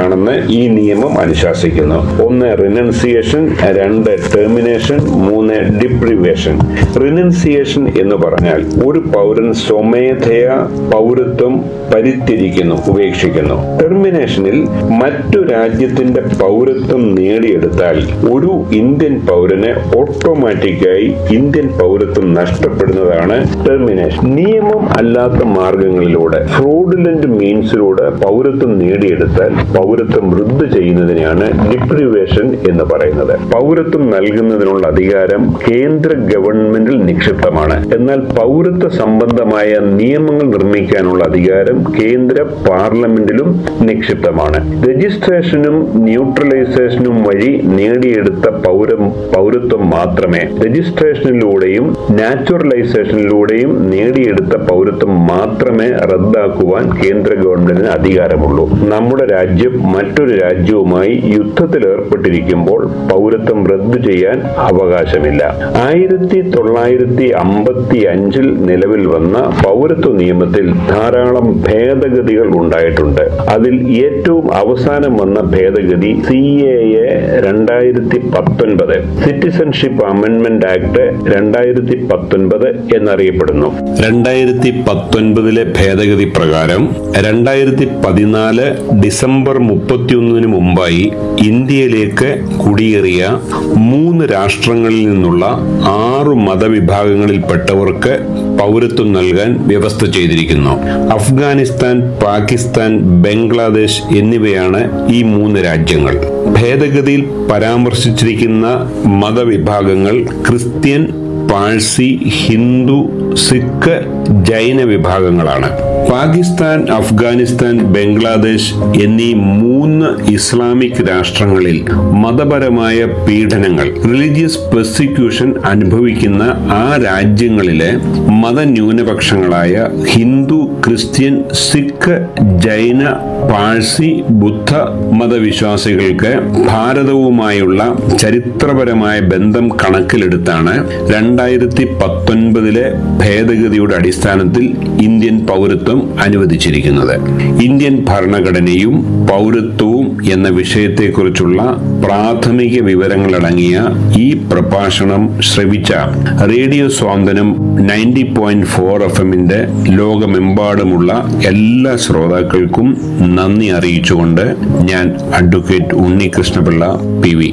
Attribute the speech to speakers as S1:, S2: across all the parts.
S1: എന്തൊക്കെയാണെന്ന് ഈ നിയമം അനുശാസിക്കുന്നു ഒന്ന് റിനൗൺസിയേഷൻ രണ്ട് ടെർമിനേഷൻ മൂന്ന് ഡിപ്രിവേഷൻ റിനൗൺസിയേഷൻ എന്ന് പറഞ്ഞാൽ ഒരു പൗരൻ സ്വമേധയാ പൗരത്വം പരിത്യജിക്കുന്നു ഉപേക്ഷിക്കുന്നു ടെർമിനേഷനിൽ മറ്റു രാജ്യത്തിന്റെ പൗരത്വം നേടിയെടുത്താൽ ഒരു ഇന്ത്യൻ പൗരന് ഓട്ടോമാറ്റിക്കായി ഇന്ത്യൻ പൗരത്വം നഷ്ടപ്പെടുന്നതാണ് ടെർമിനേഷൻ നിയമം അല്ലാത്ത മാർഗങ്ങളിലൂടെ ഫ്രോഡുലന്റ് മീൻസിലൂടെ പൗരത്വം നേടിയെടുത്താൽ പൗരത്വം റദ്ദ് ചെയ്യുന്നതിനെയാണ് ഡിപ്രിവേഷൻ എന്ന് പറയുന്നത് പൗരത്വം നൽകുന്നതിനുള്ള അധികാരം കേന്ദ്ര ഗവൺമെന്റിൽ നിക്ഷിപ്തമാണ് എന്നാൽ പൗരത്വ സംബന്ധമായ നിയമങ്ങൾ നിർമ്മിക്കാനുള്ള അധികാരം കേന്ദ്ര പാർലമെന്റിലും നിക്ഷിപ്തമാണ് രജിസ്ട്രേഷനും ന്യൂട്രലൈസേഷനും വഴി നേടിയെടുത്ത പൗരം പൗരത്വം മാത്രമേ രജിസ്ട്രേഷനിലൂടെയും നാച്ചുറലൈസേഷനിലൂടെയും നേടിയെടുത്ത പൗരത്വം മാത്രമേ റദ്ദാക്കുവാൻ കേന്ദ്ര ഗവൺമെന്റിന് അധികാരമുള്ളൂ നമ്മുടെ രാജ്യം മറ്റൊരു രാജ്യവുമായി യുദ്ധത്തിൽ ഏർപ്പെട്ടിരിക്കുമ്പോൾ പൗരത്വം റദ്ദു ചെയ്യാൻ അവകാശമില്ല ആയിരത്തി തൊള്ളായിരത്തി അമ്പത്തി അഞ്ചിൽ നിലവിൽ വന്ന പൗരത്വ നിയമത്തിൽ ധാരാളം ഭേദഗതികൾ ഉണ്ടായിട്ടുണ്ട് അതിൽ ഏറ്റവും അവസാനം വന്ന ഭേദഗതി സി എ എ രണ്ടായിരത്തി പത്തൊൻപത് സിറ്റിസൺഷിപ്പ് അമെന്റ്മെന്റ് ആക്ട് രണ്ടായിരത്തി പത്തൊൻപത് എന്നറിയപ്പെടുന്നു രണ്ടായിരത്തി പത്തൊൻപതിലെ ഭേദഗതി പ്രകാരം രണ്ടായിരത്തി പതിനാല് ഡിസംബർ മുപ്പത്തിയൊന്നിന് മുമ്പായി ഇന്ത്യയിലേക്ക് കുടിയേറിയ മൂന്ന് രാഷ്ട്രങ്ങളിൽ നിന്നുള്ള ആറു മതവിഭാഗങ്ങളിൽപ്പെട്ടവർക്ക് പൗരത്വം നൽകാൻ വ്യവസ്ഥ ചെയ്തിരിക്കുന്നു അഫ്ഗാനിസ്ഥാൻ പാകിസ്ഥാൻ ബംഗ്ലാദേശ് എന്നിവയാണ് ഈ മൂന്ന് രാജ്യങ്ങൾ ഭേദഗതിയിൽ പരാമർശിച്ചിരിക്കുന്ന മതവിഭാഗങ്ങൾ ക്രിസ്ത്യൻ പാഴ്സി ഹിന്ദു സിഖ് ജൈന വിഭാഗങ്ങളാണ് പാകിസ്ഥാൻ അഫ്ഗാനിസ്ഥാൻ ബംഗ്ലാദേശ് എന്നീ മൂന്ന് ഇസ്ലാമിക് രാഷ്ട്രങ്ങളിൽ മതപരമായ പീഡനങ്ങൾ റിലീജിയസ് പെർസിക്യൂഷൻ അനുഭവിക്കുന്ന ആ രാജ്യങ്ങളിലെ മതന്യൂനപക്ഷങ്ങളായ ഹിന്ദു ക്രിസ്ത്യൻ സിഖ് ജൈന പാഴ്സി ബുദ്ധ മതവിശ്വാസികൾക്ക് ഭാരതവുമായുള്ള ചരിത്രപരമായ ബന്ധം കണക്കിലെടുത്താണ് രണ്ടായിരത്തി പത്തൊൻപതിലെ ഭേദഗതിയുടെ അടിസ്ഥാനത്തിൽ ഇന്ത്യൻ പൗരത്വം അനുവദിച്ചിരിക്കുന്നത് ഇന്ത്യൻ ഭരണഘടനയും പൗരത്വവും എന്ന വിഷയത്തെക്കുറിച്ചുള്ള പ്രാഥമിക വിവരങ്ങളടങ്ങിയ ഈ പ്രഭാഷണം ശ്രവിച്ച radio Santhwanam ninety point four F എമ്മിന്റെ ലോകമെമ്പാടുമുള്ള എല്ലാ ശ്രോതാക്കൾക്കും നന്ദി അറിയിച്ചുകൊണ്ട് ഞാൻ advocate Unnikrishnapillai P V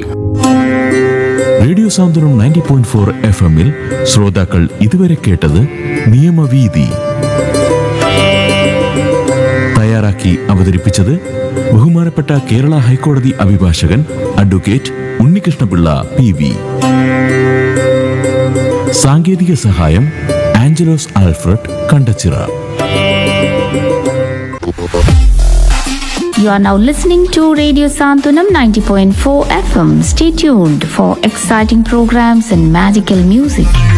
S2: radio Santhwanam ninety point four F എമ്മിൽ ശ്രോതാക്കൾ ഇതുവരെ കേട്ടത് നിയമവീതി തയ്യാറാക്കി അവതരിപ്പിച്ചത് ബഹുമാനപ്പെട്ട കേരള ഹൈക്കോടതി അഭിഭാഷകൻ അഡ്വക്കേറ്റ് ഉണ്ണികൃഷ്ണപിള്ള പി വി സാങ്കേതിക സഹായം Angelos Alfred Kandachira
S3: You are now listening to Radio Santunam 90.4 FM. Stay tuned for exciting programs and magical music.